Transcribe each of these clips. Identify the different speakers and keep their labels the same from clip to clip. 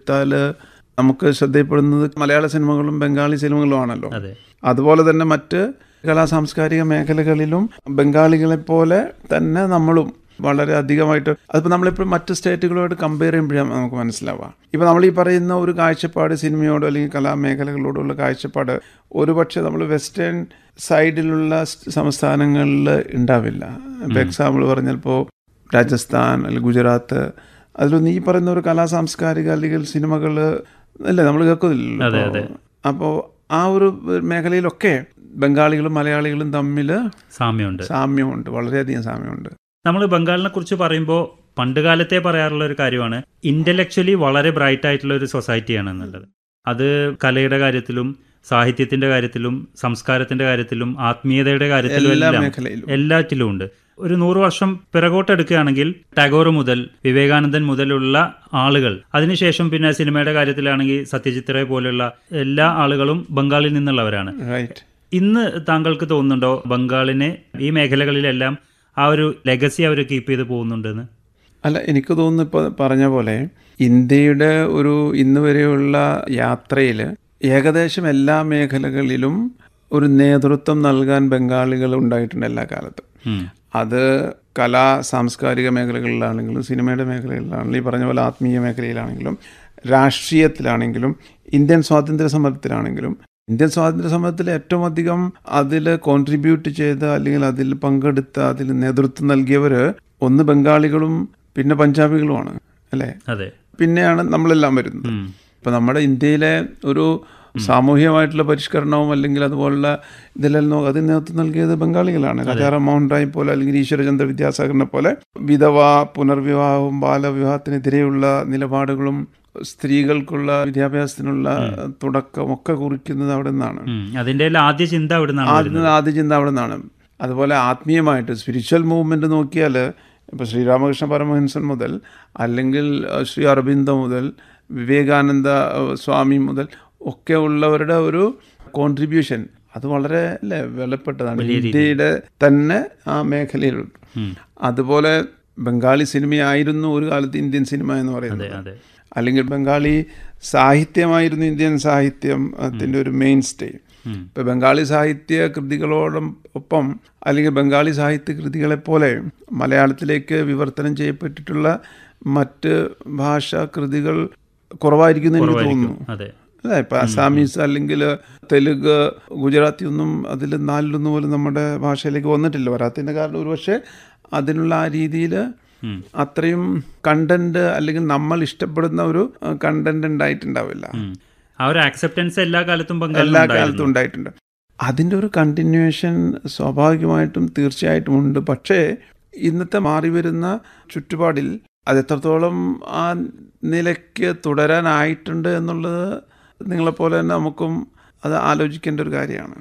Speaker 1: എടുത്താൽ നമുക്ക് ശ്രദ്ധയപ്പെടുന്നത് മലയാള സിനിമകളും ബംഗാളി സിനിമകളും ആണല്ലോ
Speaker 2: അതെ
Speaker 1: അതുപോലെ തന്നെ മറ്റ് കലാ സാംസ്കാരിക മേഖലകളിലും ബംഗാളികളെ പോലെ തന്നെ നമ്മളും വളരെ അധികമായിട്ട് അതിപ്പോൾ നമ്മളിപ്പോൾ മറ്റ് സ്റ്റേറ്റുകളോട് കമ്പയർ ചെയ്യുമ്പോഴാണ് നമുക്ക് മനസ്സിലാവുക ഇപ്പോൾ നമ്മൾ ഈ പറയുന്ന ഒരു കാഴ്ചപ്പാട് സിനിമയോടോ അല്ലെങ്കിൽ കലാമേഖലകളോടുള്ള കാഴ്ചപ്പാട് ഒരുപക്ഷെ നമ്മൾ വെസ്റ്റേൺ സൈഡിലുള്ള സ് സംസ്ഥാനങ്ങളിൽ ഉണ്ടാവില്ല ഇപ്പോൾ എക്സാമ്പിൾ പറഞ്ഞപ്പോൾ രാജസ്ഥാൻ അല്ലെങ്കിൽ ഗുജറാത്ത് അതിലൊന്നും ഈ പറയുന്ന ഒരു കലാ സാംസ്കാരിക അല്ലെങ്കിൽ സിനിമകൾ അല്ലേ നമ്മൾ കേൾക്കുന്നില്ലല്ലോ
Speaker 2: അതെ, അതെ.
Speaker 1: അപ്പോൾ ആ ഒരു മേഖലയിലൊക്കെ ബംഗാളികളും മലയാളികളും തമ്മിൽ
Speaker 2: സാമ്യമുണ്ട്
Speaker 1: സാമ്യമുണ്ട് വളരെയധികം സാമ്യമുണ്ട്
Speaker 2: നമ്മൾ ബംഗാളിനെ കുറിച്ച് പറയുമ്പോൾ പണ്ട് കാലത്തെ പറയാറുള്ള ഒരു കാര്യമാണ് ഇന്റലക്ച്വലി വളരെ ബ്രൈറ്റ് ആയിട്ടുള്ള ഒരു സൊസൈറ്റിയാണ് എന്നുള്ളത് അത് കലയുടെ കാര്യത്തിലും സാഹിത്യത്തിന്റെ കാര്യത്തിലും സംസ്കാരത്തിന്റെ കാര്യത്തിലും ആത്മീയതയുടെ കാര്യത്തിലും
Speaker 1: എല്ലാ
Speaker 2: എല്ലാം
Speaker 1: മേഖലയിലും
Speaker 2: എല്ലാറ്റിലും ഉണ്ട് ഒരു നൂറ് വർഷം പിറകോട്ടെടുക്കുകയാണെങ്കിൽ ടാഗോർ മുതൽ വിവേകാനന്ദൻ മുതലുള്ള ആളുകൾ അതിനുശേഷം പിന്നെ സിനിമയുടെ കാര്യത്തിലാണെങ്കിൽ സത്യജിത് റേ പോലുള്ള എല്ലാ ആളുകളും ബംഗാളിൽ നിന്നുള്ളവരാണ്
Speaker 1: റൈറ്റ്
Speaker 2: ഇന്ന് താങ്കൾക്ക് തോന്നുന്നുണ്ടോ ബംഗാളിനെ ഈ മേഖലകളിലെല്ലാം ആ ഒരു ലെഗസി അവർ കീപ്പ് ചെയ്ത് പോകുന്നുണ്ടെന്ന്
Speaker 1: അല്ല എനിക്ക് തോന്നുന്നു ഇപ്പോൾ പറഞ്ഞ പോലെ ഇന്ത്യയുടെ ഒരു ഇന്ന് വരെയുള്ള യാത്രയിൽ ഏകദേശം എല്ലാ മേഖലകളിലും ഒരു നേതൃത്വം നൽകാൻ ബംഗാളികൾ ഉണ്ടായിട്ടുണ്ട് എല്ലാ കാലത്തും
Speaker 2: ഉം.
Speaker 1: അത് കലാ സാംസ്കാരിക മേഖലകളിലാണെങ്കിലും സിനിമയുടെ മേഖലകളിലാണെങ്കിലും ഈ പറഞ്ഞ പോലെ ആത്മീയ മേഖലയിലാണെങ്കിലും രാഷ്ട്രീയത്തിലാണെങ്കിലും ഇന്ത്യൻ സ്വാതന്ത്ര്യ സമരത്തിലാണെങ്കിലും ഇന്ത്യൻ സ്വാതന്ത്ര്യ സമരത്തിൽ ഏറ്റവും അധികം അതിൽ കോൺട്രിബ്യൂട്ട് ചെയ്ത അല്ലെങ്കിൽ അതിൽ പങ്കെടുത്ത അതിൽ നേതൃത്വം നൽകിയവർ ഒന്ന് ബംഗാളികളും പിന്നെ പഞ്ചാബികളുമാണ് അല്ലേ
Speaker 2: അതെ
Speaker 1: പിന്നെയാണ് നമ്മളെല്ലാം വരുന്നത്
Speaker 2: ഉം.
Speaker 1: ഇപ്പം നമ്മുടെ ഇന്ത്യയിലെ ഒരു സാമൂഹികമായിട്ടുള്ള പരിഷ്കരണവും അല്ലെങ്കിൽ അതുപോലുള്ള ഇതിലെല്ലാം അതിന് നേതൃത്വം നൽകിയത് ബംഗാളികളാണ് രാജാറാം മോഹൻ റായ് പോലെ അല്ലെങ്കിൽ ഈശ്വരചന്ദ്ര വിദ്യാസാഗറിനെ പോലെ വിധവ പുനർവിവാഹവും ബാലവിവാഹത്തിനെതിരെയുള്ള നിലപാടുകളും സ്ത്രീകൾക്കുള്ള വിദ്യാഭ്യാസത്തിനുള്ള തുടക്കം ഒക്കെ കുറിക്കുന്നത് അവിടെ നിന്നാണ്
Speaker 2: ഉം. അതിന്റെ എല്ലാം ആദ്യ ചിന്ത അവിടെ നിന്നാണ്
Speaker 1: ആദ്യം ആദ്യ ചിന്ത അവിടെ നിന്നാണ് അതുപോലെ ആത്മീയമായിട്ട് സ്പിരിച്വൽ മൂവ്മെന്റ് നോക്കിയാൽ ഇപ്പോൾ ശ്രീരാമകൃഷ്ണ പരമഹംസൻ മുതൽ അല്ലെങ്കിൽ അഹ്, ശ്രീ അരബിന്ദ മുതൽ വിവേകാനന്ദ അഹ്, സ്വാമി മുതൽ ഒക്കെ ഉള്ളവരുടെ ഒരു കോൺട്രിബ്യൂഷൻ അത് വളരെ അല്ലേ വിലപ്പെട്ടതാണ് ഇന്ത്യയുടെ തന്നെ ആ മേഖലയിലുണ്ട്
Speaker 2: ഉം.
Speaker 1: അതുപോലെ ബംഗാളി സിനിമയായിരുന്നു ഒരു കാലത്ത് ഇന്ത്യൻ സിനിമ എന്ന്
Speaker 2: അതെ
Speaker 1: പറയുന്നത്
Speaker 2: അതെ
Speaker 1: അല്ലെങ്കിൽ ബംഗാളി സാഹിത്യമായിരുന്നു ഇന്ത്യൻ സാഹിത്യത്തിൻ്റെ ഒരു മെയിൻ സ്റ്റേ
Speaker 2: ഉം.
Speaker 1: ഇപ്പം ബംഗാളി സാഹിത്യ കൃതികളോടും ഒപ്പം അല്ലെങ്കിൽ ബംഗാളി സാഹിത്യ കൃതികളെ പോലെ മലയാളത്തിലേക്ക് വിവർത്തനം ചെയ്യപ്പെട്ടിട്ടുള്ള മറ്റ് ഭാഷാ കൃതികൾ കുറവായിരിക്കും എന്ന് എനിക്ക് തോന്നുന്നു
Speaker 2: അതെ
Speaker 1: അല്ലേ ഇപ്പം അസാമീസ് അല്ലെങ്കിൽ തെലുങ്ക് ഗുജറാത്തി ഒന്നും അതിൽ നാലിലൊന്നും പോലും നമ്മുടെ ഭാഷയിലേക്ക് വന്നിട്ടില്ല വരാത്തതിൻ്റെ കാരണം ഒരുപക്ഷെ അതിനുള്ള ആ രീതിയിൽ
Speaker 2: ഉം.
Speaker 1: അത്രയും കണ്ടന്റ് അല്ലെങ്കിൽ നമ്മൾ ഇഷ്ടപ്പെടുന്ന ഒരു കണ്ടന്റ് ഉണ്ടായിട്ടുണ്ടാവില്ല
Speaker 2: ഉം. ആ ഒരു ആക്സെപ്റ്റൻസ് എല്ലാ കാലത്തും ബംഗാളിൽ
Speaker 1: എല്ലാ
Speaker 2: ഉണ്ടായിരുന്നു.
Speaker 1: കാലത്തും ഉണ്ടായിട്ടുണ്ട് അതിൻ്റെ ഒരു കണ്ടിന്യൂവേഷൻ സ്വാഭാവികമായിട്ടും തീർച്ചയായിട്ടും ഉണ്ട് പക്ഷേ ഇന്നത്തെ മാറി വരുന്ന ചുറ്റുപാടിൽ അത് എത്രത്തോളം ആ നിലയ്ക്ക് തുടരാനായിട്ടുണ്ട് എന്നുള്ളത് നിങ്ങളെപ്പോലെ തന്നെ നമുക്കും അത് ആലോചിക്കേണ്ട ഒരു കാര്യമാണ്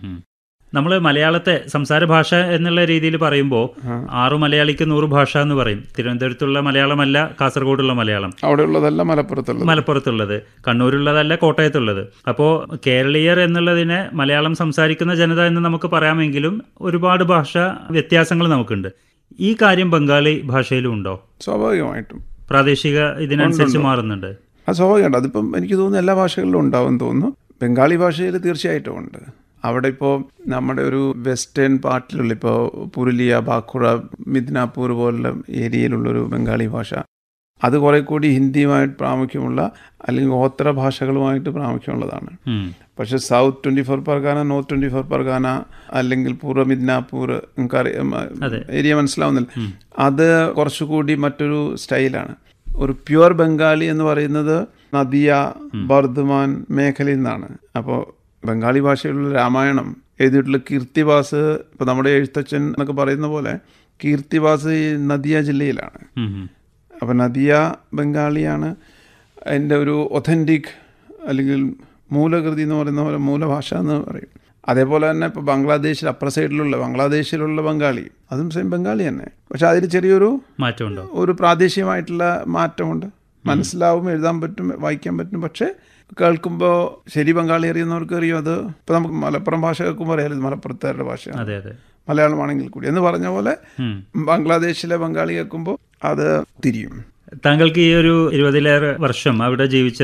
Speaker 2: നമ്മൾ മലയാളത്തെ സംസാര ഭാഷ എന്നുള്ള രീതിയിൽ പറയുമ്പോൾ ആറു മലയാളിക്ക് നൂറ് ഭാഷ എന്ന് പറയും തിരുവനന്തപുരത്തുള്ള മലയാളമല്ല കാസർഗോഡുള്ള മലയാളം
Speaker 1: അവിടെയുള്ളതല്ല മലപ്പുറത്തുള്ളത്
Speaker 2: മലപ്പുറത്തുള്ളത് കണ്ണൂരുള്ളതല്ല കോട്ടയത്തുള്ളത് അപ്പോൾ കേരളീയർ എന്നുള്ളതിനെ മലയാളം സംസാരിക്കുന്ന ജനത എന്ന് നമുക്ക് പറയാമെങ്കിലും ഒരുപാട് ഭാഷ വ്യത്യാസങ്ങൾ നമുക്കുണ്ട് ഈ കാര്യം ബംഗാളി ഭാഷയിലും ഉണ്ടോ
Speaker 1: സ്വാഭാവികമായിട്ടും
Speaker 2: പ്രാദേശിക ഇതിനനുസരിച്ച് മാറുന്നുണ്ട്
Speaker 1: അത് സ്വാഭാവികമാണ് അതിപ്പം എനിക്ക് തോന്നുന്നു എല്ലാ ഭാഷകളിലും ഉണ്ടാവും തോന്നുന്നു ബംഗാളി ഭാഷയിൽ തീർച്ചയായിട്ടും ഉണ്ട് അവിടെ ഇപ്പോൾ നമ്മുടെ ഒരു വെസ്റ്റേൺ പാർട്ടിലുള്ള ഇപ്പോൾ പുരുലിയ ബാഖുറ മിദ്നാപൂർ പോലുള്ള ഏരിയയിലുള്ളൊരു ബംഗാളി ഭാഷ അത് കുറെ കൂടി ഹിന്ദിയുമായിട്ട് പ്രാമുഖ്യമുള്ള അല്ലെങ്കിൽ ഗോത്ര ഭാഷകളുമായിട്ട് പ്രാമുഖ്യമുള്ളതാണ്
Speaker 2: ഉം.
Speaker 1: പക്ഷേ south twenty four Pargana north twenty four Pargana അല്ലെങ്കിൽ പൂർവ്വ മിദ്നാപൂർ നിങ്ങൾക്കറിയാം ഏരിയ മനസ്സിലാവുന്നില്ല അത് കുറച്ചുകൂടി മറ്റൊരു സ്റ്റൈലാണ് ഒരു പ്യുവർ ബംഗാളി എന്ന് പറയുന്നത് നദിയ ബർദ്മാൻ മേഖലയിൽ നിന്നാണ് അപ്പോൾ ബംഗാളി ഭാഷയിലുള്ള രാമായണം എഴുതിയിട്ടുള്ള കീർത്തിവാസ് ഇപ്പോൾ നമ്മുടെ എഴുത്തച്ഛൻ എന്നൊക്കെ പറയുന്ന പോലെ കീർത്തിവാസ് ഈ നദിയ ജില്ലയിലാണ്
Speaker 2: ഉം, ഉം.
Speaker 1: അപ്പോൾ നദിയ ബംഗാളിയാണ് അതിൻ്റെ ഒരു ഒഥൻറ്റിക് അല്ലെങ്കിൽ മൂലകൃതി എന്ന് പറയുന്ന പോലെ മൂലഭാഷ എന്ന് പറയും അതേപോലെ തന്നെ ഇപ്പോൾ ബംഗ്ലാദേശിൽ അപ്പുറ സൈഡിലുള്ള ബംഗ്ലാദേശിലുള്ള ബംഗാളി അതും സെയിം ബംഗാളി തന്നെ പക്ഷെ അതിൽ ചെറിയൊരു
Speaker 2: മാറ്റമുണ്ടോ
Speaker 1: ഒരു പ്രാദേശികമായിട്ടുള്ള മാറ്റമുണ്ട് മനസ്സിലാവും എഴുതാൻ പറ്റും വായിക്കാൻ പറ്റും പക്ഷേ കേൾക്കുമ്പോൾ ശരി ബംഗാളി അറിയുന്നവർക്ക് അറിയും അത് ഇപ്പോൾ നമുക്ക് മലപ്പുറം ഭാഷ കേൾക്കുമ്പോൾ അറിയാലോ ഇത് മലപ്പുറത്തുകാരുടെ ഭാഷയാണ്
Speaker 2: അതെ അതെ
Speaker 1: മലയാളമാണെങ്കിൽ കൂടി എന്ന് പറഞ്ഞ പോലെ
Speaker 2: ഉം.
Speaker 1: ബംഗ്ലാദേശിലെ ബംഗാളി കേൾക്കുമ്പോൾ അത് തിരിയും
Speaker 2: താങ്കൾക്ക് ഈ ഒരു ഇരുപതിലേറെ വർഷം അവിടെ ജീവിച്ച